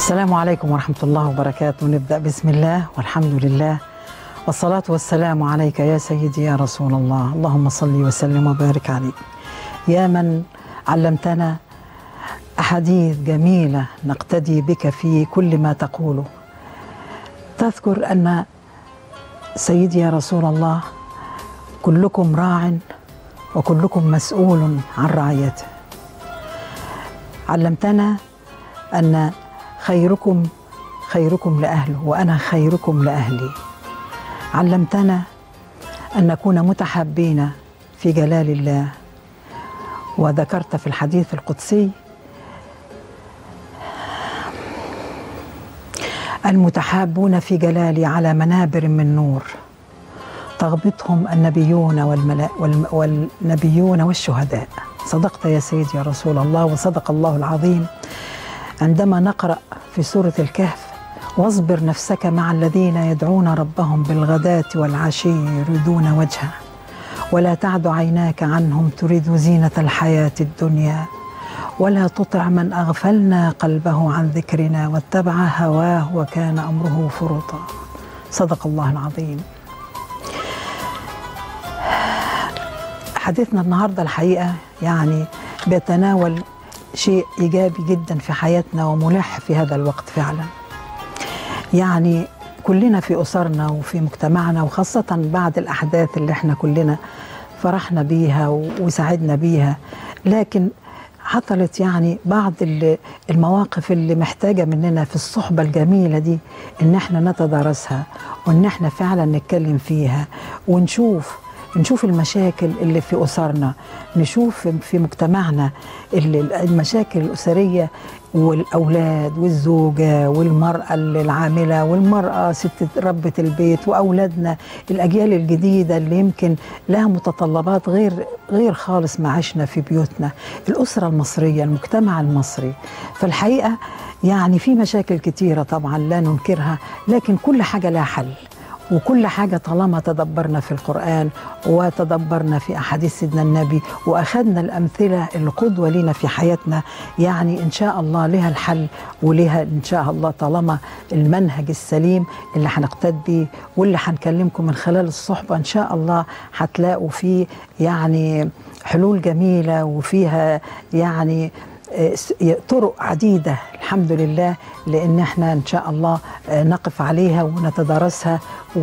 السلام عليكم ورحمة الله وبركاته نبدأ بسم الله والحمد لله والصلاة والسلام عليك يا سيدي يا رسول الله اللهم صل وسلم وبارك عليك يا من علمتنا أحاديث جميلة نقتدي بك في كل ما تقوله تذكر أن سيدي يا رسول الله كلكم راع وكلكم مسؤول عن رعيته علمتنا أن خيركم خيركم لأهله وأنا خيركم لأهلي علمتنا أن نكون متحابين في جلال الله وذكرت في الحديث القدسي المتحابون في جلالي على منابر من نور تغبطهم النبيون والملا والم والنبيون والشهداء صدقت يا سيدي يا رسول الله وصدق الله العظيم عندما نقرأ في سورة الكهف واصبر نفسك مع الذين يدعون ربهم بالغداة والعشي يريدون وجهه ولا تعد عيناك عنهم تريد زينة الحياة الدنيا ولا تطع من أغفلنا قلبه عن ذكرنا واتبع هواه وكان أمره فرطا صدق الله العظيم حديثنا النهاردة الحقيقة يعني بيتناول شيء إيجابي جدا في حياتنا وملح في هذا الوقت فعلا يعني كلنا في أسرنا وفي مجتمعنا وخاصة بعد الأحداث اللي احنا كلنا فرحنا بيها وساعدنا بيها لكن حصلت يعني بعض المواقف اللي محتاجة مننا في الصحبة الجميلة دي إن احنا نتدارسها وإن احنا فعلا نتكلم فيها ونشوف نشوف المشاكل اللي في أسرنا نشوف في مجتمعنا المشاكل الأسرية والأولاد والزوجة والمرأة العاملة والمرأة ست ربة البيت وأولادنا الأجيال الجديدة اللي يمكن لها متطلبات غير غير خالص ما عشنا في بيوتنا الأسرة المصرية المجتمع المصري فالحقيقة يعني في مشاكل كتيرة طبعا لا ننكرها لكن كل حاجة لها حل وكل حاجة طالما تدبرنا في القرآن وتدبرنا في أحاديث سيدنا النبي وأخذنا الأمثلة القدوة لنا في حياتنا يعني إن شاء الله لها الحل ولها إن شاء الله طالما المنهج السليم اللي هنقتد بيه واللي هنكلمكم من خلال الصحبة إن شاء الله هتلاقوا فيه يعني حلول جميلة وفيها يعني طرق عديدة الحمد لله لأن احنا إن شاء الله نقف عليها ونتدارسها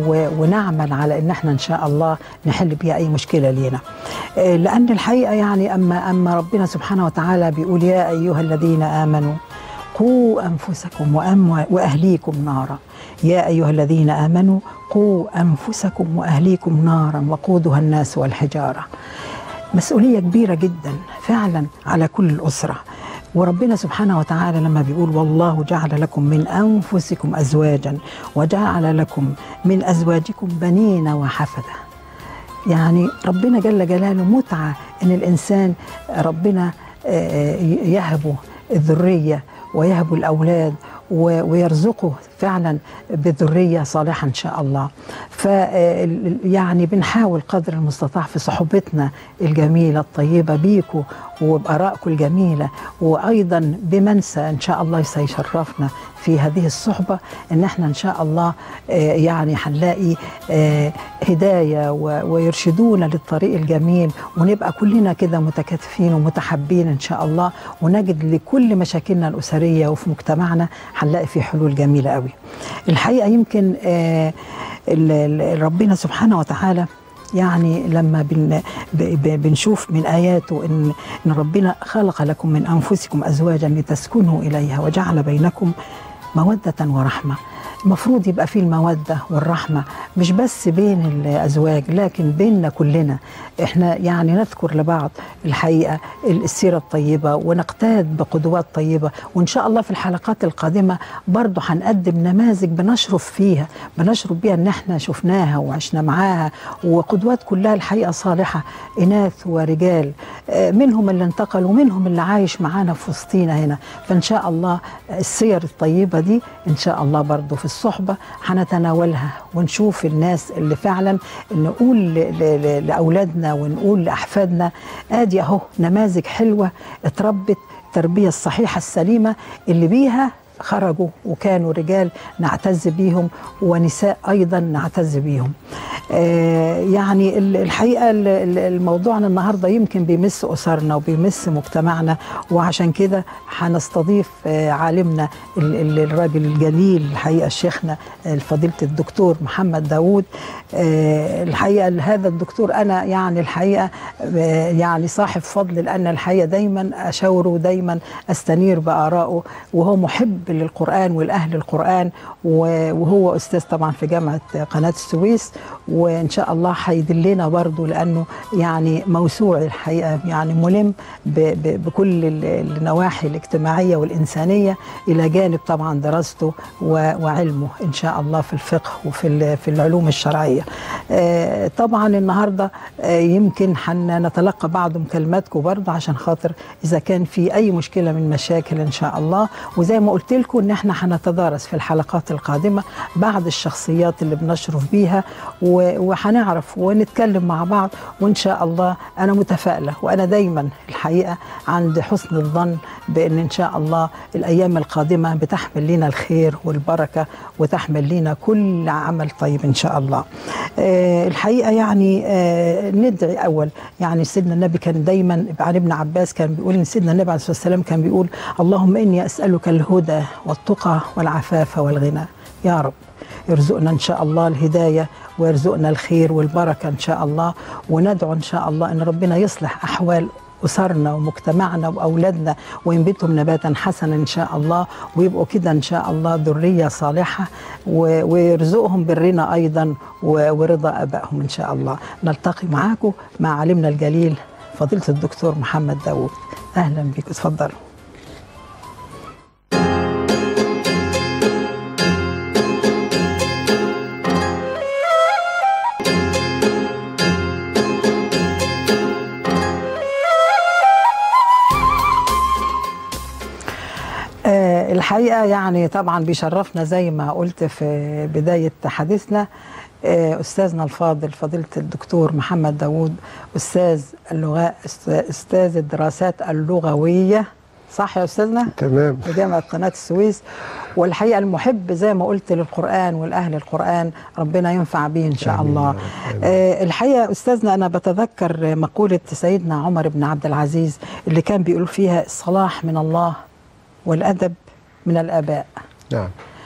ونعمل على إن احنا إن شاء الله نحل بيها أي مشكلة لينا لأن الحقيقة يعني أما أما ربنا سبحانه وتعالى بيقول يا أيها الذين آمنوا قوا أنفسكم وأهليكم نارا يا أيها الذين آمنوا قوا أنفسكم وأهليكم نارا وقودها الناس والحجارة مسؤولية كبيرة جدا فعلا على كل الأسرة وربنا سبحانه وتعالى لما بيقول والله جعل لكم من أنفسكم أزواجا وجعل لكم من أزواجكم بنين وحفدة يعني ربنا جل جلاله متعة إن الإنسان ربنا يهبه الذرية ويهب الأولاد ويرزقه فعلا بذريه صالحه ان شاء الله. ف يعني بنحاول قدر المستطاع في صحبتنا الجميله الطيبه بيكم وبارائكم الجميله وايضا بمنسى ان شاء الله سيشرفنا في هذه الصحبه ان احنا ان شاء الله يعني هنلاقي هدايه ويرشدونا للطريق الجميل ونبقى كلنا كده متكاتفين ومتحابين ان شاء الله ونجد لكل مشاكلنا الاسريه وفي مجتمعنا هنلاقي في حلول جميله قوي. الحقيقه يمكن ربنا سبحانه وتعالى يعني لما بن بنشوف من اياته ان ان ربنا خلق لكم من انفسكم ازواجا لتسكنوا اليها وجعل بينكم موده ورحمه المفروض يبقى فيه المودة والرحمة مش بس بين الأزواج لكن بيننا كلنا احنا يعني نذكر لبعض الحقيقة السيرة الطيبة ونقتاد بقدوات طيبة وإن شاء الله في الحلقات القادمة برضو هنقدم نماذج بنشرف فيها بنشرف بيها ان احنا شفناها وعشنا معاها وقدوات كلها الحقيقة صالحة إناث ورجال منهم اللي انتقل ومنهم اللي عايش معانا في وسطينا هنا فإن شاء الله السير الطيبة دي إن شاء الله برضو في الصحبة هنتناولها ونشوف الناس اللي فعلا نقول لأولادنا ونقول لأحفادنا آدي أهو نماذج حلوة اتربت التربية الصحيحة السليمة اللي بيها خرجوا وكانوا رجال نعتز بيهم ونساء ايضا نعتز بيهم آه، يعني ال- الحقيقه ال- ال- الموضوعنا النهارده يمكن بيمس اسرنا وبيمس مجتمعنا وعشان كده هنستضيف آه، عالمنا ال- ال- الراجل الجليل الحقيقه شيخنا آه، فضيله الدكتور محمد داوود آه، الحقيقه هذا الدكتور انا يعني الحقيقه آه، يعني صاحب فضل لان الحقيقه دايما اشاوره دايما استنير بارائه وهو محب للقران والاهل القران و- وهو استاذ طبعا في جامعه قناه السويس وان شاء الله هيدلنا برضه لانه يعني موسوعي الحقيقه يعني ملم ب- ب- بكل ال- النواحي الاجتماعيه والانسانيه الى جانب طبعا دراسته و- وعلمه ان شاء الله في الفقه وفي ال- في العلوم الشرعيه. آه، طبعا النهارده آه، يمكن نتلقى بعض مكالماتكم برضه عشان خاطر اذا كان في اي مشكله من مشاكل ان شاء الله وزي ما قلت لكم ان احنا هنتدارس في الحلقات القادمه بعض الشخصيات اللي بنشرف بيها و- وهنعرف ونتكلم مع بعض وان شاء الله انا متفائله وانا دايما الحقيقه عند حسن الظن بان ان شاء الله الايام القادمه بتحمل لنا الخير والبركه وتحمل لنا كل عمل طيب ان شاء الله. آه، الحقيقه يعني آه، ندعي اول يعني سيدنا النبي كان دايما عن ابن عباس كان بيقول ان سيدنا النبي عليه الصلاه والسلام كان بيقول اللهم اني اسالك الهدى والتقى والعفاف والغنى يا رب يرزقنا ان شاء الله الهدايه ويرزقنا الخير والبركه ان شاء الله وندعو ان شاء الله ان ربنا يصلح احوال أسرنا ومجتمعنا وأولادنا وينبتهم نباتا حسنا إن شاء الله ويبقوا كده إن شاء الله ذرية صالحة و- ويرزقهم برنا أيضا و- ورضا أبائهم إن شاء الله نلتقي معاكم مع علمنا الجليل فضيلة الدكتور محمد داوود أهلا بكم اتفضلوا آه، الحقيقه يعني طبعا بيشرفنا زي ما قلت في بدايه حديثنا آه، استاذنا الفاضل فضيله الدكتور محمد داوود استاذ اللغه است- استاذ الدراسات اللغويه صح يا استاذنا؟ تمام في جامعة قناة السويس والحقيقة المحب زي ما قلت للقرآن والأهل القرآن ربنا ينفع به إن شاء آمين الله يا رب، آمين. آه الحقيقة أستاذنا أنا بتذكر مقولة سيدنا عمر بن عبد العزيز اللي كان بيقول فيها الصلاح من الله والأدب من الآباء نعم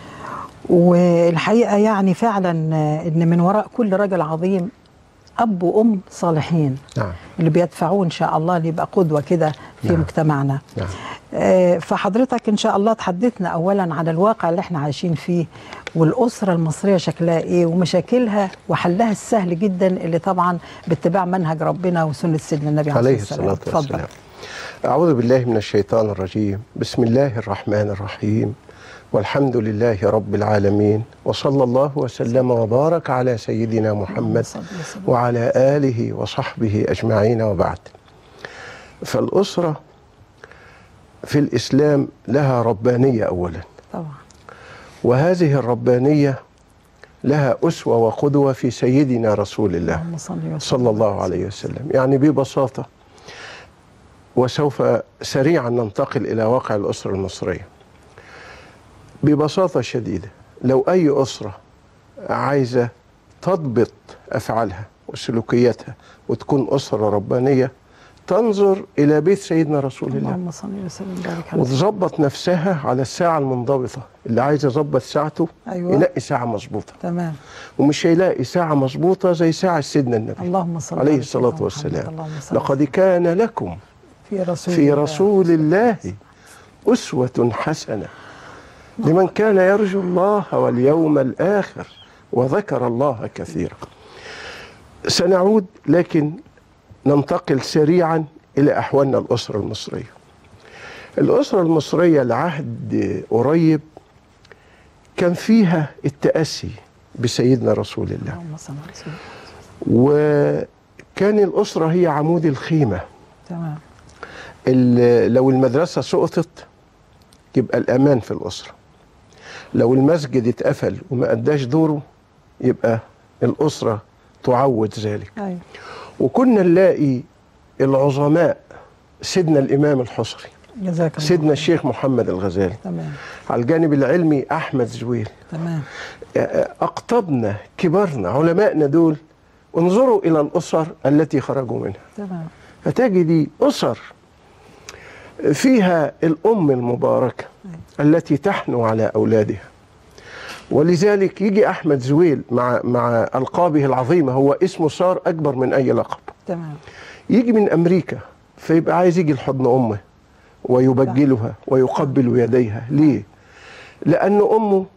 والحقيقة يعني فعلا آه، إن من وراء كل رجل عظيم أب وأم صالحين نعم اللي بيدفعوه إن شاء الله ليبقى قدوة كده في نعم. مجتمعنا نعم آه، فحضرتك ان شاء الله تحدثنا اولا عن الواقع اللي احنا عايشين فيه والاسره المصريه شكلها ايه ومشاكلها وحلها السهل جدا اللي طبعا باتباع منهج ربنا وسنه سيدنا النبي عليه الصلاة اتفضل. والسلام أعوذ بالله من الشيطان الرجيم بسم الله الرحمن الرحيم والحمد لله رب العالمين وصلى الله وسلم وبارك على سيدنا محمد صلى الله عليه وسلم. وعلى آله وصحبه أجمعين وبعد فالأسرة في الإسلام لها ربانية أولا طبعا وهذه الربانية لها أسوة وقدوة في سيدنا رسول الله اللهم صل وسلم صلى الله عليه وسلم يعني ببساطة وسوف سريعا ننتقل إلى واقع الأسرة المصرية ببساطة شديدة لو أي أسرة عايزة تضبط أفعالها وسلوكياتها وتكون أسرة ربانية تنظر إلى بيت سيدنا رسول الله اللهم صل وسلم وبارك على وتظبط نفسها على الساعة المنضبطة اللي عايز يظبط ساعته أيوة. ينقي ساعة مظبوطة تمام ومش هيلاقي ساعة مظبوطة زي ساعة سيدنا النبي اللهم صل عليه على الصلاة سيدنا محمد. والسلام اللهم صل لقد كان لكم في رسول في الله. رسول الله أسوة حسنة لمن كان يرجو الله واليوم الآخر وذكر الله كثيرا سنعود لكن ننتقل سريعا إلى أحوالنا الأسرة المصرية الأسرة المصرية لعهد قريب كان فيها التأسي بسيدنا رسول الله اللهم صل على سيدنا وكان الأسرة هي عمود الخيمة تمام ال- لو المدرسة سقطت يبقى الأمان في الأسرة لو المسجد اتقفل وما أداش دوره يبقى الأسرة تعود ذلك ايوه وكنا نلاقي العظماء سيدنا الإمام الحصري جزاك الله سيدنا خير. الشيخ محمد الغزالي تمام على الجانب العلمي احمد زويل تمام اقطبنا كبارنا علمائنا دول انظروا الى الاسر التي خرجوا منها تمام فتجدي اسر فيها الام المباركه التي تحنو على اولادها ولذلك يجي احمد زويل مع مع القابه العظيمه هو اسمه صار اكبر من اي لقب تمام يجي من امريكا فيبقى عايز يجي لحضن امه ويبجلها ويقبل يديها ليه لان امه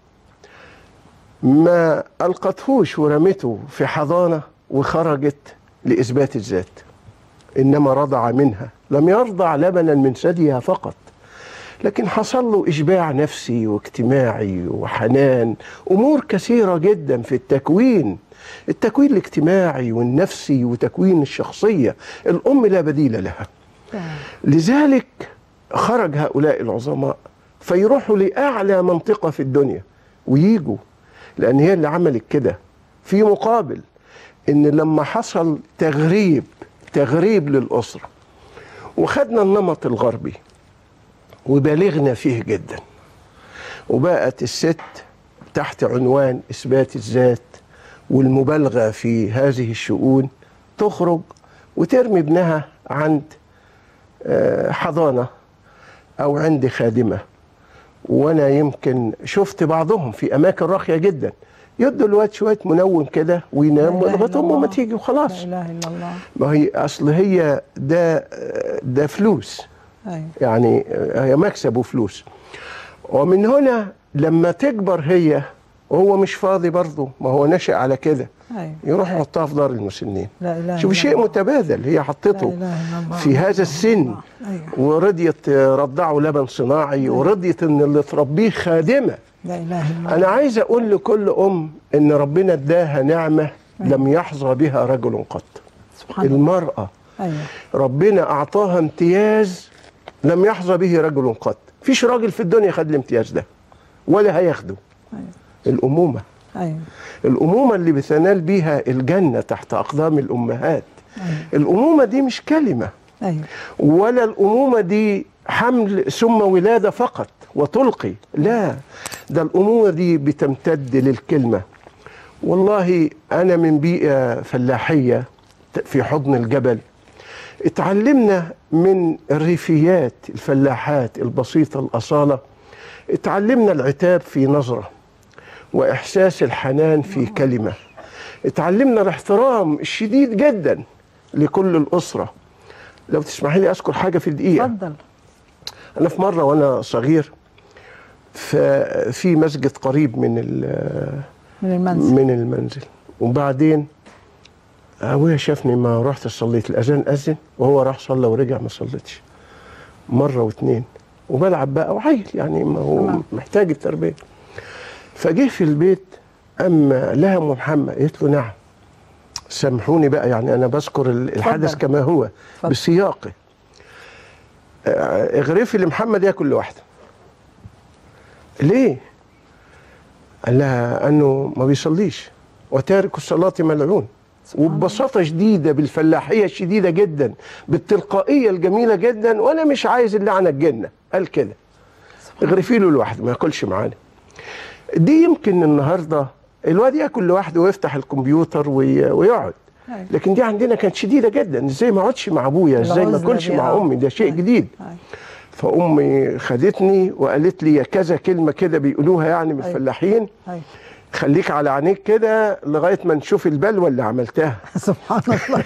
ما القتهوش ورمته في حضانه وخرجت لاثبات الذات انما رضع منها لم يرضع لبنا من ثديها فقط لكن حصل له اشباع نفسي واجتماعي وحنان امور كثيره جدا في التكوين التكوين الاجتماعي والنفسي وتكوين الشخصيه الام لا بديل لها تمام لذلك خرج هؤلاء العظماء فيروحوا لاعلى منطقه في الدنيا ويجوا لان هي اللي عملت كده في مقابل ان لما حصل تغريب تغريب للاسره وخدنا النمط الغربي وبالغنا فيه جدا وبقت الست تحت عنوان اثبات الذات والمبالغه في هذه الشؤون تخرج وترمي ابنها عند آه، حضانه او عند خادمه وانا يمكن شفت بعضهم في اماكن راقيه جدا يدوا الواد شويه منوم كده وينام لا إله لغايه إلا امه ما الله. تيجي وخلاص لا اله الا الله ما هي اصل هي ده ده فلوس ايوه يعني هي مكسب وفلوس ومن هنا لما تكبر هي وهو مش فاضي برضه ما هو نشأ على كده ايوه يروح يحطها في دار المسنين لا اله شوف إلا شيء الله. متبادل هي لا حطته إله إلا الله. في هذا السن ايوه ورضيت رضعه لبن صناعي ورضيت ان اللي تربيه خادمه لا اله الا الله انا عايز اقول لكل ام ان ربنا اداها نعمه لم يحظى بها رجل قط سبحان الله المراه ايوه ربنا اعطاها امتياز لم يحظى به رجل قط فيش راجل في الدنيا خد الامتياز ده ولا هياخده ايوه الامومه ايوه الامومه اللي بتنال بيها الجنه تحت اقدام الامهات ايوه الامومه دي مش كلمه ايوه ولا الامومه دي حمل ثم ولاده فقط وتلقي لا ده الامومه دي بتمتد للكلمه والله انا من بيئه فلاحيه في حضن الجبل اتعلمنا من الريفيات الفلاحات البسيطه الاصاله اتعلمنا العتاب في نظره واحساس الحنان في كلمه اتعلمنا الاحترام الشديد جدا لكل الاسره لو تسمحي لي اذكر حاجه في الدقيقه اتفضل انا في مره وانا صغير ف- في مسجد قريب من ال- من المنزل من المنزل وبعدين ابويا شافني ما رحت صليت الاذان اذن وهو راح صلى ورجع ما صليتش مره واتنين وبلعب بقى وعيل يعني ما هو تمام. محتاج التربيه فجه في البيت اما لها ام محمد قالت له نعم سامحوني بقى يعني انا بذكر ال- الحدث اتفضل. كما هو اتفضل. بسياقه آه، اغرفي لمحمد ياكل لوحده ليه قال لها انه ما بيصليش وتارك الصلاه ملعون وببساطه شديده بالفلاحيه الشديده جدا بالتلقائيه الجميله جدا وانا مش عايز اللعنه الجنه قال كده اغرفي له لوحده ما ياكلش معانا دي يمكن النهارده الواد ياكل لوحده ويفتح الكمبيوتر وي- ويقعد أيوة. لكن دي عندنا كانت شديده جدا ازاي ما اقعدش مع ابويا ازاي ما العزلة اكلش دي، مع آه. امي ده شيء أيوة. جديد أيوة. فامي خدتني وقالت لي كذا كلمه كده بيقولوها يعني من أيوة. الفلاحين أيوة. خليك على عينيك كده لغايه ما نشوف البلوه اللي عملتها سبحان الله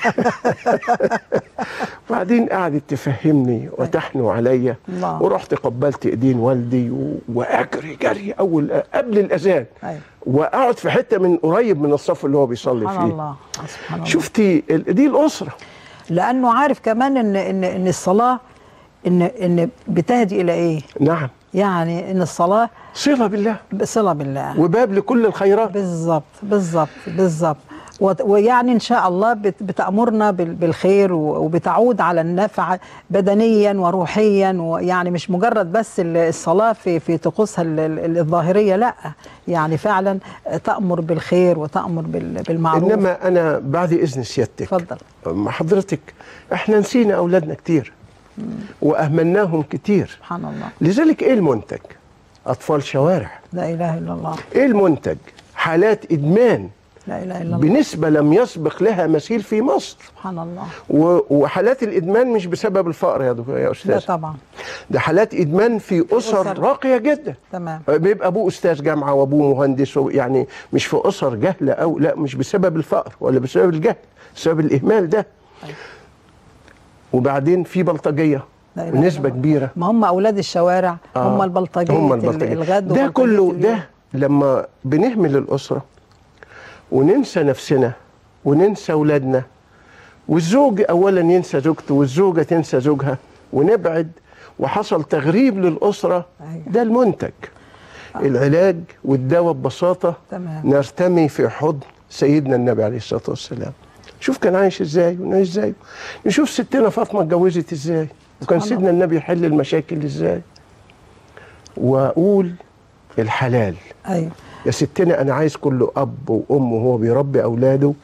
وبعدين قعدت تفهمني وتحنو عليا الله. ورحت قبلت ايدين والدي و... واجري جري اول قبل الاذان أيوة. واقعد في حته من قريب من الصف اللي هو بيصلي سبحان فيه الله سبحان الله شفتي ال- دي الاسره لانه عارف كمان ان ان ان الصلاه ان ان بتهدي الى ايه؟ نعم يعني ان الصلاه صله بالله بصله بالله وباب لكل الخيرات بالظبط بالظبط بالظبط وت- ويعني ان شاء الله بت- بتامرنا بال- بالخير و- وبتعود على النفع بدنيا وروحيا ويعني مش مجرد بس ال- الصلاه في في طقوسها ال- ال- الظاهريه لا يعني فعلا تامر بالخير وتامر بال- بالمعروف انما انا بعد اذن سيادتك اتفضل مع حضرتك احنا نسينا اولادنا كتير واهملناهم كتير سبحان الله لذلك ايه المنتج اطفال شوارع لا اله الا الله ايه المنتج حالات ادمان لا اله الا الله بنسبه لم يسبق لها مثيل في مصر سبحان الله و- وحالات الادمان مش بسبب الفقر يا دكتور يا لا استاذ طبعا ده حالات ادمان في اسر أسر. راقيه جدا تمام بيبقى ابوه استاذ جامعه وابوه مهندس و- يعني مش في اسر جهله او لا مش بسبب الفقر ولا بسبب الجهل بسبب الاهمال ده أيوة. وبعدين في بلطجيه لا إله إلا نسبه الله. كبيره ما هم اولاد الشوارع آه. هم البلطجيه هم البلطجيه الغد ده وبلطجية كله اليوم. ده لما بنهمل الاسره وننسى نفسنا وننسى اولادنا والزوج اولا ينسى زوجته والزوجه تنسى زوجها ونبعد وحصل تغريب للاسره أيوة. ده المنتج العلاج والدواء ببساطه تمام نرتمي في حضن سيدنا النبي عليه الصلاه والسلام شوف كان عايش ازاي ونعيش ازاي نشوف ستنا فاطمه اتجوزت ازاي وكان سبحان سيدنا النبي يحل المشاكل ازاي واقول الحلال ايوه يا ستنا انا عايز كل اب وام وهو بيربي اولاده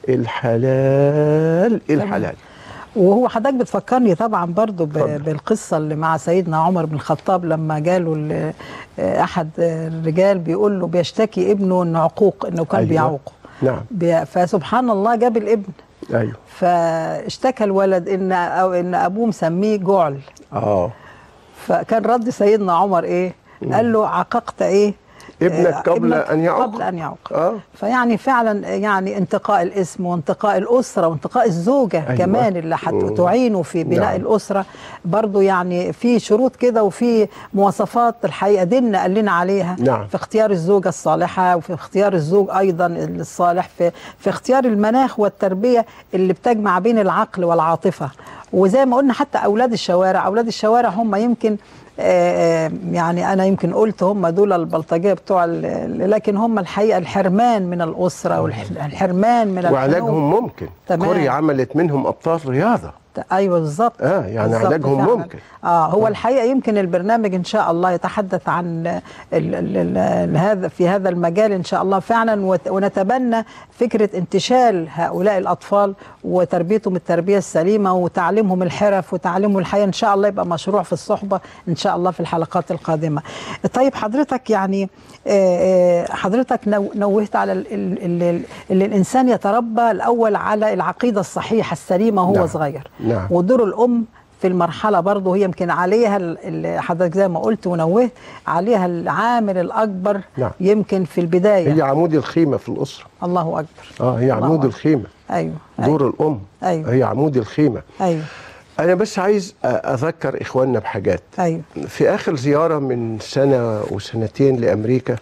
الحلال الحلال وهو حضرتك بتفكرني طبعا برضو ب- اتفضل. بالقصه اللي مع سيدنا عمر بن الخطاب لما جاله ال- احد الرجال بيقول له بيشتكي ابنه ان عقوق انه كان أيوة. بيعوقه نعم بي- فسبحان الله جاب الابن ايوه فاشتكى الولد ان او ان ابوه مسميه جعل اه فكان رد سيدنا عمر ايه قال له عققت ايه ابنك آه، قبل ابنك أن يعق. قبل ان يعق اه فيعني فعلا يعني انتقاء الاسم وانتقاء الاسره وانتقاء الزوجه أيوة. أيوة. كمان اللي مم. هتعينه في بناء نعم. نعم. الاسره برضو يعني في شروط كده وفي مواصفات الحقيقه ديننا قال لنا عليها نعم. في اختيار الزوجه الصالحه وفي اختيار الزوج ايضا الصالح في في اختيار المناخ والتربيه اللي بتجمع بين العقل والعاطفه وزي ما قلنا حتى اولاد الشوارع اولاد الشوارع هم يمكن آه، آه، يعني انا يمكن قلت هم دول البلطجيه بتوع ال- لكن هم الحقيقه الحرمان من الاسره والحرمان من الحنو. وعلاجهم ممكن تمام. كوريا عملت منهم ابطال رياضه ايوه بالظبط اه يعني بالظبط علاجهم فعلاً. ممكن اه هو الحقيقه يمكن البرنامج ان شاء الله يتحدث عن ال ال ال ال هذا في هذا المجال ان شاء الله فعلا وت- ونتبنى فكره انتشال هؤلاء الاطفال وتربيتهم التربيه السليمه وتعليمهم الحرف وتعليمهم الحياه ان شاء الله يبقى مشروع في الصحبه ان شاء الله في الحلقات القادمه. طيب حضرتك يعني آه، آه، حضرتك نو- نوهت على ال- ال- ال- ال- اللي الانسان يتربى الاول على العقيده الصحيحه السليمه وهو نعم. صغير. نعم ودور الام في المرحله برضه هي يمكن عليها ال- ال- حضرتك زي ما قلت ونوهت عليها العامل الاكبر نعم. يمكن في البدايه هي عمود الخيمه في الاسره الله اكبر اه هي الله عمود أكبر. الخيمه ايوه دور الام أيوة. هي عمود الخيمه ايوه انا بس عايز أ- اذكر اخواننا بحاجات ايوه في اخر زياره من سنه وسنتين لامريكا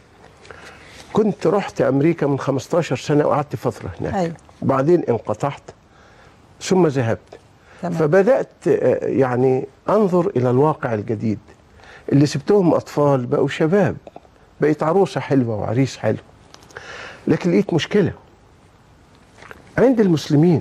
كنت رحت امريكا من 15 سنه وقعدت فتره هناك أيوة. وبعدين انقطعت ثم ذهبت تمام فبدات آه، يعني انظر الى الواقع الجديد اللي سبتهم اطفال بقوا شباب بقيت عروسه حلوه وعريس حلو لكن لقيت مشكله عند المسلمين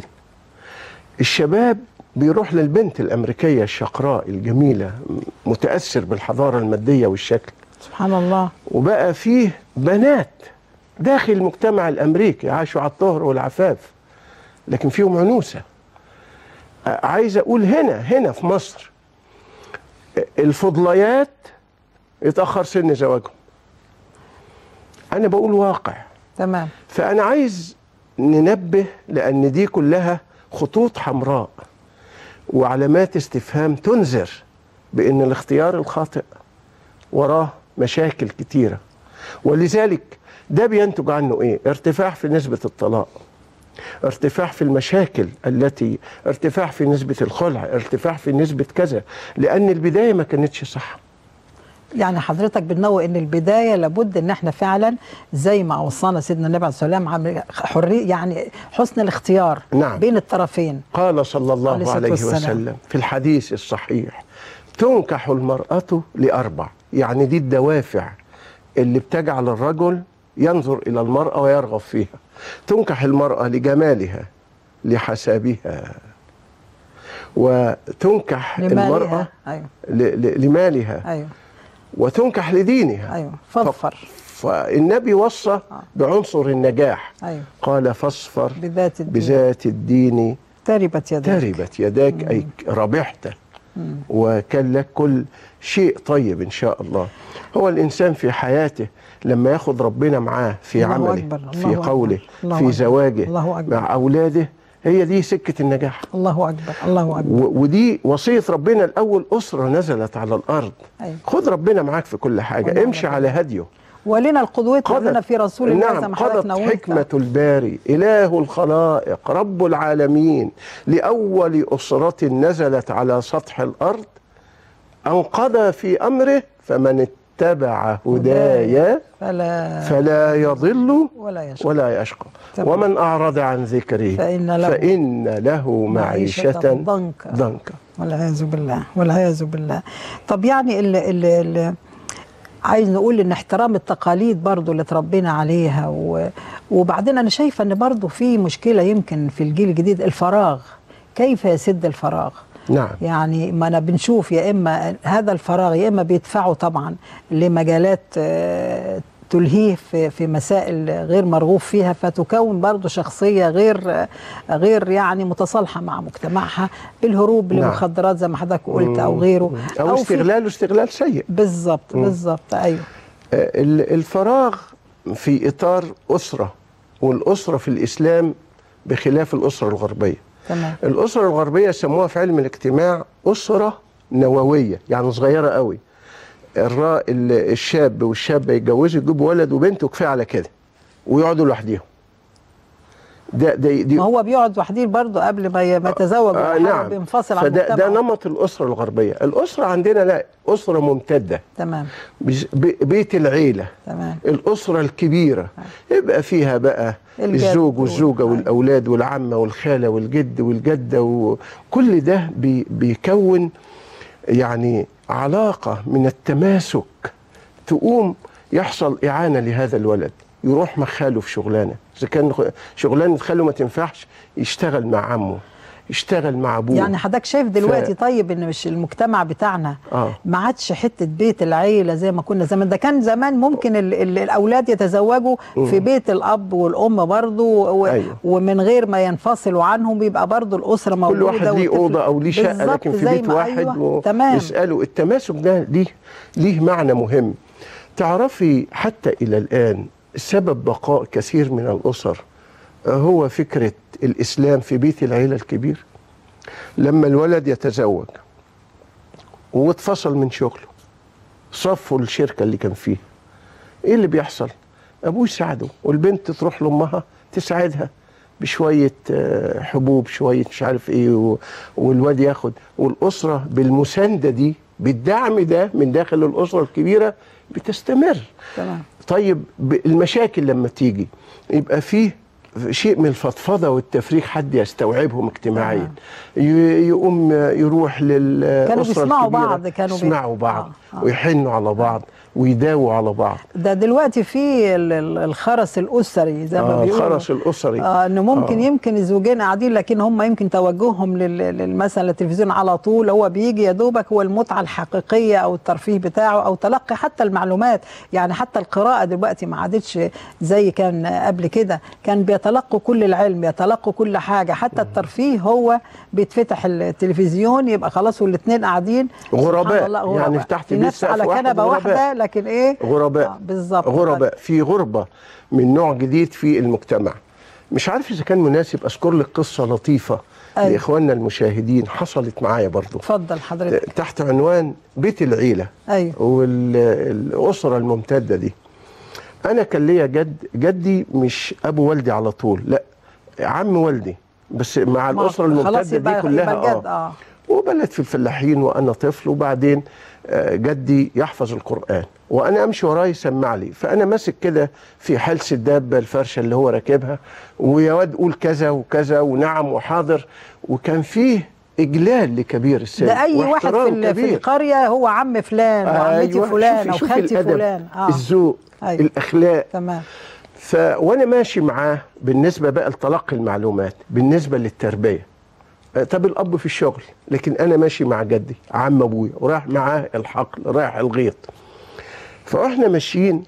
الشباب بيروح للبنت الامريكيه الشقراء الجميله متاثر بالحضاره الماديه والشكل سبحان الله وبقى فيه بنات داخل المجتمع الامريكي عاشوا على الطهر والعفاف لكن فيهم عنوسه ع- عايز اقول هنا هنا في مصر الفضليات يتاخر سن زواجهم انا بقول واقع تمام فانا عايز ننبه لان دي كلها خطوط حمراء وعلامات استفهام تنذر بان الاختيار الخاطئ وراه مشاكل كتيره ولذلك ده بينتج عنه ايه ارتفاع في نسبه الطلاق ارتفاع في المشاكل التي ارتفاع في نسبه الخلع ارتفاع في نسبه كذا لان البدايه ما كانتش صح يعني حضرتك بتنوه ان البدايه لابد ان احنا فعلا زي ما اوصانا سيدنا النبي عليه الصلاه والسلام عم- حريه يعني حسن الاختيار نعم. بين الطرفين قال صلى عليه الله الصلاة عليه والسلام. وسلم في الحديث الصحيح تنكح المرأة لأربع يعني دي الدوافع اللي بتجعل الرجل ينظر إلى المرأة ويرغب فيها تنكح المرأة لجمالها لحسابها وتنكح المرأة لمالها ايوه ل- ل- لمالها ايوه وتنكح لدينها ايوه فاظفر فالنبي وصى بععنصر النجاح ايوه قال فاصفر بذات الدين بذات الدين تربت يداك تربت يداك أي ربحت وكان لك كل شيء طيب ان شاء الله هو الانسان في حياته لما ياخد ربنا معاه في الله عمله أكبر، في الله أكبر، قوله الله في أكبر، زواجه الله أكبر. مع اولاده هي دي سكه النجاح الله اكبر الله اكبر و- ودي وصيه ربنا الاول اسره نزلت على الارض أيوة. خد ربنا معاك في كل حاجه الله امشي أكبر. على هديه ولنا القدوة لنا في رسول الله زي نعم ما حضرتك قضت نوهت. حكمة الباري إله الخلائق رب العالمين لأول أسرة نزلت على سطح الأرض أن قضى في أمره فمن اتبع هدايا فلا فلا يضل ولا يشقى ولا يشقى تمام. ومن أعرض عن ذكره فإن له فإن له معيشة ضنكا ضنكا والعياذ بالله والعياذ بالله طب يعني اللي, اللي, اللي عايز نقول ان احترام التقاليد برضو اللي اتربينا عليها و... وبعدين انا شايفه ان برضو في مشكله يمكن في الجيل الجديد الفراغ كيف يسد الفراغ نعم يعني ما انا بنشوف يا اما هذا الفراغ يا اما بيدفعوا طبعا لمجالات آه، تلهيه في في مسائل غير مرغوب فيها فتكون برضه شخصيه غير آه، غير يعني متصالحه مع مجتمعها بالهروب نعم. للمخدرات زي ما حضرتك قلت او غيره أو في- استغلال استغلال سيء بالظبط بالظبط ايوه آه، ال- الفراغ في إطار أسرة والأسرة في الإسلام بخلاف الأسرة الغربية تمام الأسرة الغربية سموها في علم الاجتماع أسرة نووية يعني صغيرة قوي الرا ال- الشاب والشابة يتجوزوا يجيبوا ولد وبنت وكفاية على كده ويقعدوا لوحديهم ده ده دي ما هو بيقعد وحدين برضه قبل ما ي- ما يتزوج آه ولا حاجة، نعم بينفصل عن فده ده المجتمع نمط الأسرة الغربية الأسرة عندنا لا أسرة ممتدة تمام بز- ب- بيت العيلة تمام الأسرة الكبيرة يبقى فيها بقى الجد الزوج والزوجة وال- والأولاد والعمة والخالة والجد والجدة وكل ده بي بيكون يعني علاقة من التماسك تقوم يحصل إعانة لهذا الولد يروح مع خاله في شغلانة إذا كان خ- شغلانة خاله ما تنفعش يشتغل مع عمه يشتغل مع أبوه يعني حضرتك شايف دلوقتي طيب ان مش المجتمع بتاعنا آه. ما عادش حته بيت العيله زي ما كنا زمان ده كان زمان ممكن ال ال الاولاد يتزوجوا في بيت الاب والام برضه و أيوة. ومن غير ما ينفصلوا عنهم بيبقى برضه الاسره موجوده كل واحد ليه والطفل- اوضه او ليه شقه بالظبط لكن في زي بيت ما- واحد أيوة. تمام ويسالوا التماسك ده ليه ليه معنى مهم تعرفي حتى الى الان سبب بقاء كثير من الاسر هو فكره الاسلام في بيت العيله الكبير لما الولد يتزوج واتفصل من شغله صفوا الشركه اللي كان فيها ايه اللي بيحصل ابوه يساعده والبنت تروح لامها تساعدها بشويه آه، حبوب شويه مش عارف ايه و- والواد ياخد والاسره بالمسانده دي بالدعم ده من داخل الاسره الكبيره بتستمر تمام طيب ب- المشاكل لما تيجي يبقى فيه شيء من الفضفضه والتفريغ حد يستوعبهم اجتماعيا ي- يقوم يروح للاسره كانوا بيسمعوا الكبيرة، بعض، كانوا بي- يسمعوا بعض آه، آه. ويحنوا على بعض ويداووا على بعض ده دلوقتي في ال- ال- الخرس الاسري زي ما آه بيقولوا الخرس الاسري اه انه ممكن آه. آه. يمكن الزوجين قاعدين لكن هم يمكن توجههم لل- لل- مثلا للتلفزيون على طول هو بيجي يا دوبك هو المتعه الحقيقيه او الترفيه بتاعه او تلقي حتى المعلومات يعني حتى القراءه دلوقتي ما عادتش زي كان قبل كده كان بيتلقوا كل العلم يتلقوا كل حاجه حتى الترفيه هو بيتفتح التلفزيون يبقى خلاص والاثنين قاعدين غرباء. سبحان الله، غرباء. يعني فتحت في بيت نفس سقف على واحد كنبه غرباء. واحده لكن ايه غرباء آه بالظبط غرباء في غربة من نوع جديد في المجتمع مش عارف إذا كان مناسب أذكر لك قصة لطيفة أيوة. لإخواننا المشاهدين حصلت معايا برضو اتفضل حضرتك تحت عنوان بيت العيلة ايوه والأسرة الممتدة دي أنا كان ليا جد جدي مش أبو والدي على طول لا عم والدي بس مع ما- الأسرة خلاص الممتدة يبقى دي كلها يبقى جد اه وبلد في الفلاحين وانا طفل وبعدين آه، جدي يحفظ القران وانا امشي وراه يسمع لي فانا ماسك كده في حلس الدابه الفرشه اللي هو راكبها ويا واد قول كذا وكذا ونعم وحاضر وكان فيه اجلال لكبير السن ده اي واحد في, واحترام ال- في كبير. القريه هو عم فلان وعمتي أيوة، فلان شوفي- او شوفي خالتي الأدب، فلان اه الذوق أيوة. الاخلاق تمام ف وانا ماشي معاه بالنسبه بقى لتلقي المعلومات بالنسبه للتربيه آه، طب الاب في الشغل لكن انا ماشي مع جدي عم ابويا ورايح معاه الحقل رايح الغيط فاحنا ماشيين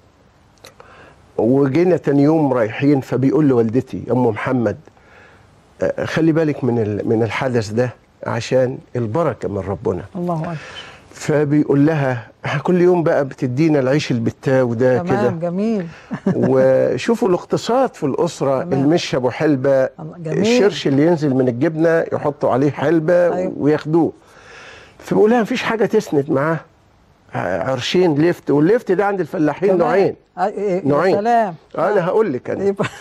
وجينا تاني يوم رايحين فبيقول لوالدتي ام محمد آه، خلي بالك من ال- من الحدث ده عشان البركه من ربنا الله اكبر فبيقول لها كل يوم بقى بتدينا العيش البتاو ده تمام كده جميل وشوفوا الاقتصاد في الاسره تمام. المش ابو حلبه الله، جميل. الشرش اللي ينزل من الجبنه يحطوا عليه حلبه أيوة. وياخدوه فبيقول لها مفيش حاجه تسند معاه عرشين ليفت والليفت ده عند الفلاحين كمان. نوعين آه، إيه، يا نوعين. سلام انا هقول لك انا يبقى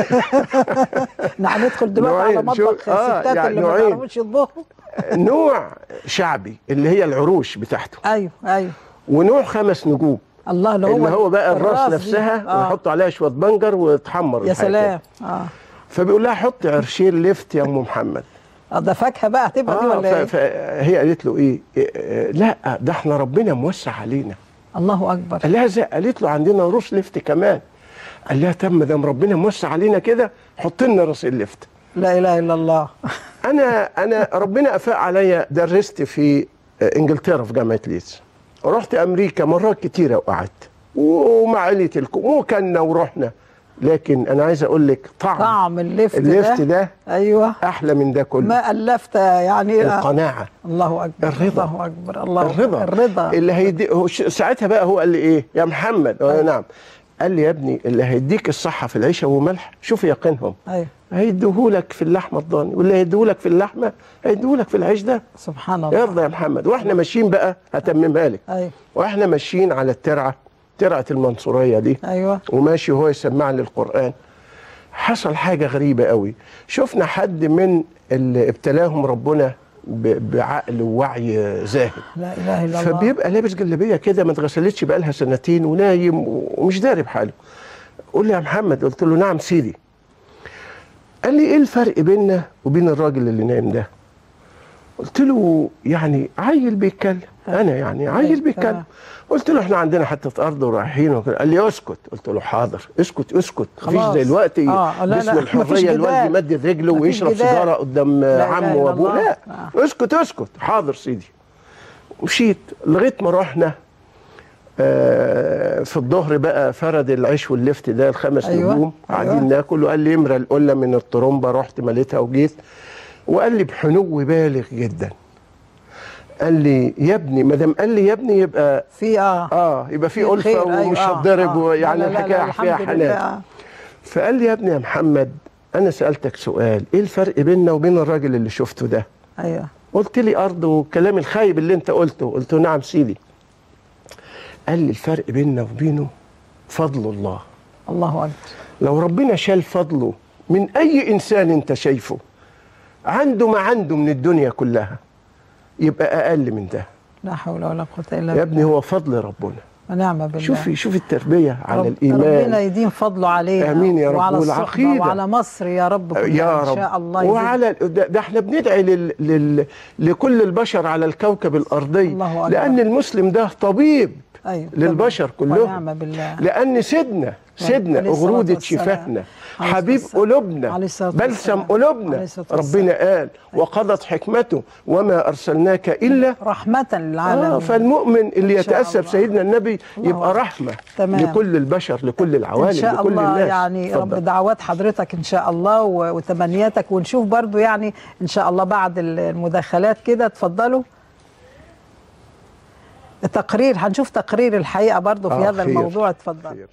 نحن ندخل دلوقتي على نوعين. شو- مطبخ آه، الستات يعني اللي ما نوعين. بيعرفوش يطبخوا نوع شعبي اللي هي العروش بتاعته ايوه ايوه ونوع خمس نجوم الله اللي هو اللي هو بقى الراس دي. نفسها آه. ويحطوا عليها شويه بنجر وتحمر يا الحاجة سلام كده. اه فبيقول لها حطي عرشين ليفت يا ام محمد آه، ده فاكهه بقى هتبقى دي اه ولا ايه؟ ف- فهي قالت له ايه إيه، آه، لا ده احنا ربنا موسع علينا الله اكبر قال لها زي قالت له عندنا روس ليفت كمان قال لها تم دام ربنا موسع علينا كده حط لنا راس الليفت لا اله الا الله انا انا ربنا افاق عليا درست في انجلترا في جامعه ليدز رحت امريكا مرات كتيره وقعدت ومع عيله الكم وكنا ورحنا لكن انا عايز اقول لك طعم, طعم اللفت, الليفت ده ايوه احلى من ده كله ما الفت يعني آه. القناعه الله اكبر الرضا. الله اكبر الله الرضا الرضا اللي هيدي هو ش- ساعتها بقى هو قال لي ايه يا محمد أيوة. نعم قال لي يا ابني اللي هيديك الصحه في العيشه وملح شوف يقينهم ايوه هيديهولك في اللحمه الضاني واللي هيديهولك في اللحمه هيديهولك في العيش ده سبحان الله ارضى يا محمد واحنا ماشيين بقى هتممها لك ايوه واحنا ماشيين على الترعه ترعه المنصوريه دي ايوه وماشي وهو يسمع لي القران حصل حاجه غريبه قوي شفنا حد من اللي ابتلاهم ربنا ب- بعقل ووعي زاهد لا اله الا الله فبيبقى لابس جلابيه كده ما اتغسلتش بقالها سنتين ونايم ومش داري بحاله قول لي يا محمد قلت له نعم سيدي قال لي ايه الفرق بيننا وبين الراجل اللي نايم ده قلت له يعني عيل بيتكلم انا يعني عيل أيوة، بيتكلم تمام. قلت له احنا عندنا حته ارض ورايحين وكده. قال لي اسكت قلت له حاضر اسكت اسكت مفيش خلاص. زي الوقت آه، لا، باسم لا، مفيش الحريه الواد جدال. يمدد رجله مفيش ويشرب جدال. سيجاره قدام لا إله عمه إلا وابوه الله. لا آه. اسكت اسكت حاضر سيدي مشيت لغايه ما رحنا آه، في الظهر بقى فرد العيش واللفت ده الخمس أيوة، نجوم قاعدين أيوة. ناكل وقال لي امرى القله من الطرمبه رحت مليتها وجيت وقال لي بحنو بالغ جدا قال لي يا ابني ما دام قال لي يا ابني يبقى في اه اه يبقى في في الفه خير، أيوة، ومش آه، هتضرب آه. ويعني لا، لا، لا، الحكايه الحمد فيها لله، حنان آه. فقال لي يا ابني يا محمد انا سالتك سؤال ايه الفرق بيننا وبين الراجل اللي شفته ده ايوه قلت لي ارض والكلام الخايب اللي انت قلته قلت له نعم سيدي قال لي الفرق بيننا وبينه فضل الله الله اكبر لو ربنا شال فضله من اي انسان انت شايفه عنده ما عنده من الدنيا كلها يبقى اقل من ده لا حول ولا قوه الا يا ابني هو فضل ربنا ونعم بالله شوفي شوفي التربيه على رب- الايمان ربنا يديم فضله علينا آمين يا رب. وعلى الصحبة والعقيدة. وعلى مصر يا رب كلها يا ان رب شاء الله يزيد. وعلى ده, ده احنا بندعي لل لل لكل البشر على الكوكب الارضي الله أكبر. لان المسلم ده طبيب أيوة. للبشر كلهم ونعم بالله لان سيدنا سيدنا عليه الصلاة أغرودة والسلام. شفاهنا عليه حبيب الصلاة والسلام. قلوبنا عليه الصلاة بلسم والسلام. عليه قلوبنا الصلاة والسلام. ربنا قال وقضت حكمته وما أرسلناك إلا رحمة للعالمين آه فالمؤمن اللي إن شاء يتأسى الله. بسيدنا النبي الله يبقى أكبر. رحمة تمام. لكل البشر لكل العوالم ان شاء لكل الله الناس يعني رب اتفضل. دعوات حضرتك ان شاء الله و- وتمنياتك ونشوف برضو يعني ان شاء الله بعد المداخلات كده اتفضلوا تقرير هنشوف تقرير الحقيقه برضو في آه، هذا خير. الموضوع اتفضل خير.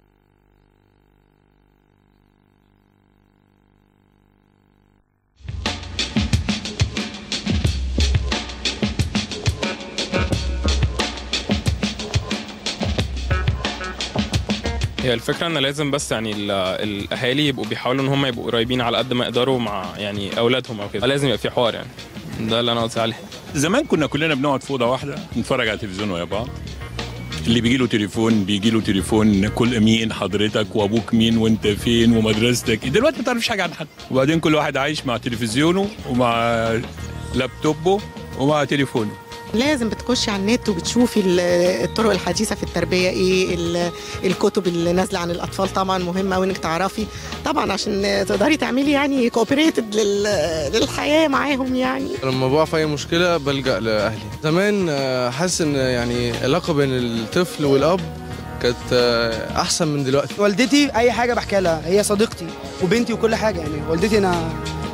هي الفكرة ان لازم بس يعني ال- الاهالي يبقوا بيحاولوا ان هم يبقوا قريبين على قد ما يقدروا مع يعني اولادهم او كده لازم يبقى في حوار يعني ده اللي انا قلت عليه زمان كنا كلنا بنقعد في اوضه واحده نتفرج على التلفزيون ويا بعض اللي بيجي له تليفون بيجي له تليفون كل مين حضرتك وابوك مين وانت فين ومدرستك دلوقتي ما تعرفش حاجه عن حد وبعدين كل واحد عايش مع تلفزيونه ومع لابتوبه ومع تليفونه لازم بتخشي على النت وبتشوفي ال- الطرق الحديثه في التربيه ايه ال- الكتب اللي نازله عن الاطفال طبعا مهمه قوي انك تعرفي طبعا عشان تقدري تعملي يعني كوبريتد للحياه معاهم يعني لما بقع في اي مشكله بلجا لاهلي زمان آه، حاسس ان يعني العلاقه بين الطفل والاب كانت آه، احسن من دلوقتي والدتي اي حاجه بحكي لها هي صديقتي وبنتي وكل حاجه يعني والدتي انا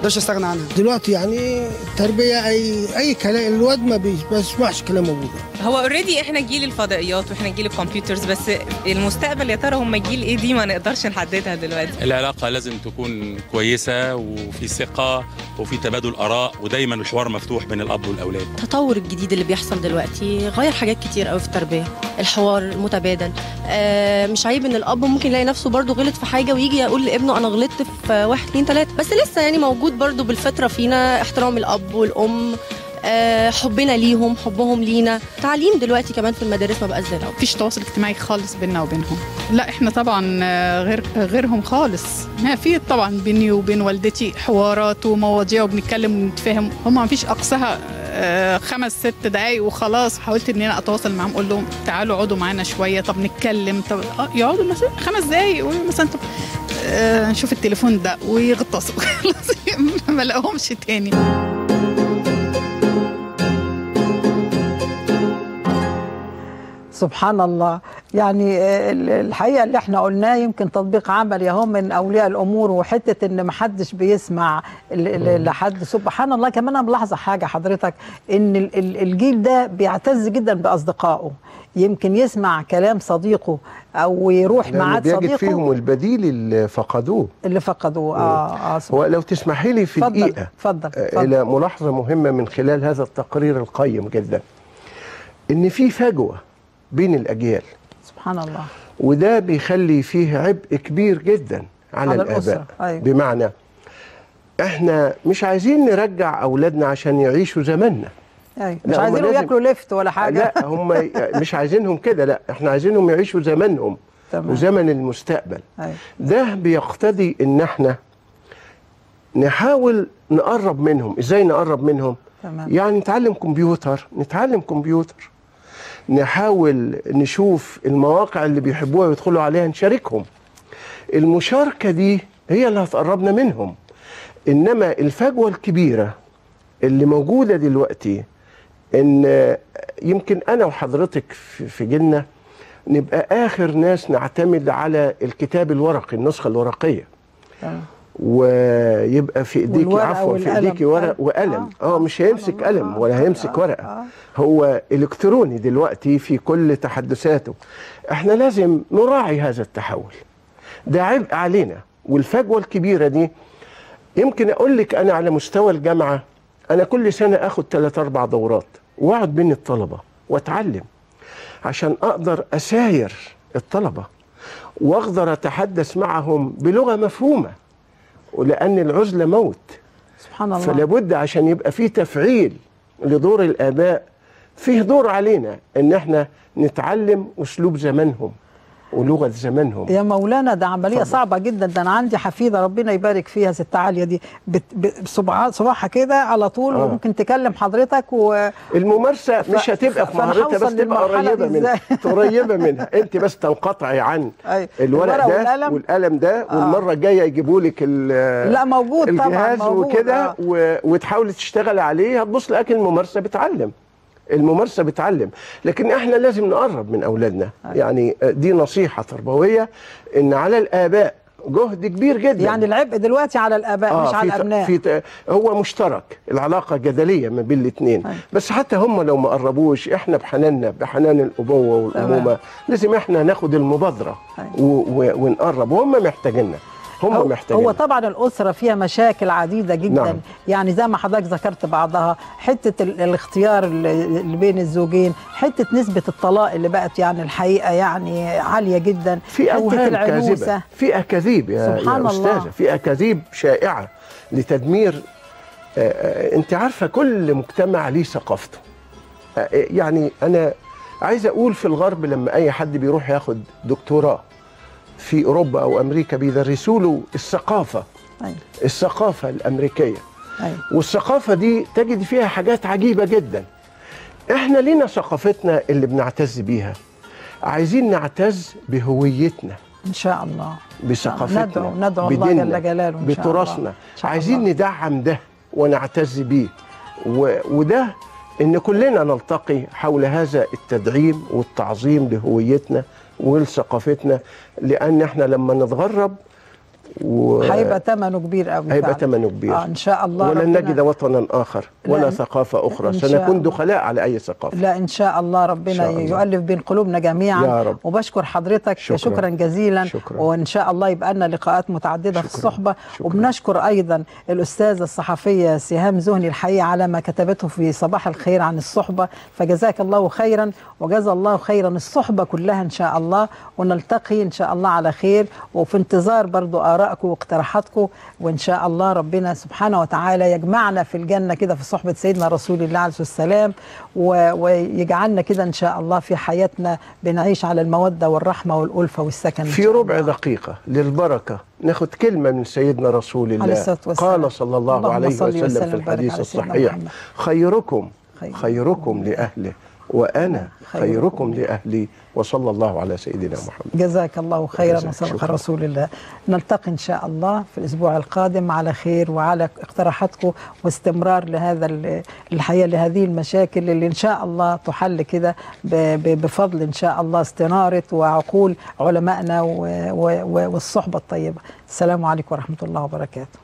اقدرش استغنى عنها دلوقتي يعني التربيه اي اي كلام الواد ما بي- ما بيسمعش كلام ابوه هو اوريدي احنا جيل الفضائيات واحنا جيل الكمبيوترز بس المستقبل يا ترى هم جيل ايه دي ما نقدرش نحددها دلوقتي العلاقة لازم تكون كويسة وفي ثقة وفي تبادل آراء ودايما الحوار مفتوح بين الأب والأولاد التطور الجديد اللي بيحصل دلوقتي غير حاجات كتير قوي في التربيه الحوار المتبادل آه مش عيب ان الاب ممكن يلاقي نفسه برضو غلط في حاجه ويجي يقول لابنه انا غلطت في واحد اتنين تلاته بس لسه يعني موجود برضو بالفطره فينا احترام الاب والام آه حبنا ليهم حبهم لينا تعليم دلوقتي كمان في المدارس ما بقاش زي الاول مفيش تواصل اجتماعي خالص بيننا وبينهم لا احنا طبعا آه، غير غيرهم خالص ما في طبعا بيني وبين والدتي حوارات ومواضيع وبنتكلم ونتفاهم هم ما فيش اقصاها آه، خمس ست دقايق وخلاص حاولت ان انا اتواصل معاهم اقول لهم تعالوا اقعدوا معانا شويه طب نتكلم طب آه، يقعدوا مثلا خمس دقايق يقولوا مثلا طب آه، نشوف التليفون ده ويغطسوا خلاص ما لاقوهمش تاني سبحان الله يعني ال- الحقيقه اللي احنا قلناه يمكن تطبيق عملي اهو من اولياء الامور وحته ان ما حدش بيسمع ال- ال- لحد سبحان الله كمان انا ملاحظه حاجه حضرتك ان ال- ال- الجيل ده بيعتز جدا باصدقائه يمكن يسمع كلام صديقه او يروح لأنه ميعاد بيجد صديقه فيهم البديل اللي فقدوه اللي فقدوه اه اه سبحان هو لو تسمحي لي في اتفضل دقيقة اتفضل آه، اتفضل. إلى ملاحظة مهمة من خلال هذا التقرير القيم جدا إن في فجوة بين الأجيال سبحان الله وده بيخلي فيه عبء كبير جدا على, على الآباء الأسرة، أيوة. بمعنى احنا مش عايزين نرجع أولادنا عشان يعيشوا زماننا أيوة. لا، مش هم عايزينهم لازم- ياكلوا لفت ولا حاجه لا هم مش عايزينهم كده لا احنا عايزينهم يعيشوا زمانهم تمام. وزمن المستقبل أيوة. ده بيقتضي ان احنا نحاول نقرب منهم ازاي نقرب منهم تمام. يعني نتعلم كمبيوتر نتعلم كمبيوتر نحاول نشوف المواقع اللي بيحبوها ويدخلوا عليها نشاركهم المشاركة دي هي اللي هتقربنا منهم إنما الفجوة الكبيرة اللي موجودة دلوقتي إن يمكن أنا وحضرتك في في جيلنا نبقى آخر ناس نعتمد على الكتاب الورقي النسخة الورقية تمام. ويبقى في ايديكي والورقة عفوا في والقلم. ايديكي ورق أيوة. وقلم اه مش هيمسك قلم ولا هيمسك ورقه آه. هو الكتروني دلوقتي في كل تحدثاته احنا لازم نراعي هذا التحول ده عبء علينا والفجوه الكبيره دي يمكن اقول لك انا على مستوى الجامعه انا كل سنه اخد ثلاث اربع دورات واقعد بين الطلبه واتعلم عشان اقدر اساير الطلبه واقدر اتحدث معهم بلغه مفهومه ولان العزله موت سبحان الله فلا بد عشان يبقى في تفعيل لدور الاباء فيه دور علينا ان احنا نتعلم اسلوب زمانهم ولغه زمانهم يا مولانا ده عمليه اتفضل. صعبه جدا ده انا عندي حفيده ربنا يبارك فيها ست عاليه دي بت- ب- صباعها صباعها كده على طول آه. وممكن تكلم حضرتك و الممارسه ف- مش هتبقى ف- في فأنا مهارتها بس هوصل تبقى للمرحلة قريبه دي منها إزاي؟ قريبه منها انت بس تنقطعي عن أيوة. الورق الورق ده والقلم؟ والقلم ده والمره الجايه يجيبوا لك ال- لا موجود طبعا الجهاز موجود وكده آه. و- وتحاولي تشتغل عليه هتبص لكن الممارسه بتعلم الممارسه بتعلم لكن احنا لازم نقرب من اولادنا يعني دي نصيحه تربويه ان على الاباء جهد كبير جدا يعني العبء دلوقتي على الاباء مش على في ت- الابناء في ت- هو مشترك العلاقه جدليه ما بين الاثنين بس حتى هم لو ما قربوش احنا بحناننا بحنان الابوه والامومه لازم احنا ناخد المبادره و و ونقرب وهم محتاجيننا هم هو, محتاجين هو طبعا الاسره فيها مشاكل عديده جدا نعم. يعني زي ما حضرتك ذكرت بعضها حته ال- الاختيار اللي اللي بين الزوجين حته نسبه الطلاق اللي بقت يعني الحقيقه يعني عاليه جدا في حته اوهام العنوسه كاذبه في اكاذيب يا, سبحان يا الله. استاذه في اكاذيب شائعه لتدمير آه، آه، انت عارفه كل مجتمع ليه ثقافته آه، آه، يعني انا عايز اقول في الغرب لما اي حد بيروح ياخد دكتوراه في اوروبا او امريكا بيدرسوا له الثقافه أيوة. الثقافه الامريكيه أيوة. والثقافه دي تجد فيها حاجات عجيبه جدا احنا لينا ثقافتنا اللي بنعتز بيها عايزين نعتز بهويتنا ان شاء الله بثقافتنا ندعو ندعو الله بديننا، جل جلاله إن شاء الله. بتراثنا إن شاء عايزين الله. ندعم ده ونعتز بيه و... وده ان كلنا نلتقي حول هذا التدعيم والتعظيم لهويتنا ولثقافتنا لان احنا لما نتغرب و... هيبقى ثمنه كبير قوي هيبقى فعلاً. ثمنه كبير اه ان شاء الله ولن ربنا- نجد وطنا اخر ولا لا، ثقافه اخرى إن شاء سنكون الله. دخلاء على اي ثقافه لا ان شاء الله ربنا إن شاء الله. يؤلف بين قلوبنا جميعا يا رب. وبشكر حضرتك شكراً. شكرا, شكرا جزيلا شكراً. وان شاء الله يبقى لنا لقاءات متعدده في شكراً. الصحبه شكراً. وبنشكر ايضا الاستاذه الصحفيه سهام زهني الحقيقه على ما كتبته في صباح الخير عن الصحبه فجزاك الله خيرا وجزا الله خيرا الصحبه كلها ان شاء الله ونلتقي ان شاء الله على خير وفي انتظار برضو ارائكم واقتراحاتكم وان شاء الله ربنا سبحانه وتعالى يجمعنا في الجنه كده في صحبه سيدنا رسول الله عليه الصلاه والسلام و- ويجعلنا كده ان شاء الله في حياتنا بنعيش على الموده والرحمه والالفه والسكن إن في شاء ربع الله. دقيقة للبركة ناخد كلمة من سيدنا رسول عليه الله الصلاة والسلام. قال صلى الله اللهم عليه صل وسلم وسلم في وبارك الحديث على سيدنا الصحيح محمد. خيركم خير. خيركم لأهله وأنا خيركم خيركم لأهلي وصلى الله على سيدنا محمد جزاك الله خيرا جزاك وصدق شكراً. رسول الله نلتقي ان شاء الله في الاسبوع القادم على خير وعلى اقتراحاتكم واستمرار لهذا ال- الحياه لهذه المشاكل اللي ان شاء الله تحل كده ب- ب- بفضل ان شاء الله استناره وعقول علمائنا و- و- و- والصحبه الطيبه السلام عليكم ورحمه الله وبركاته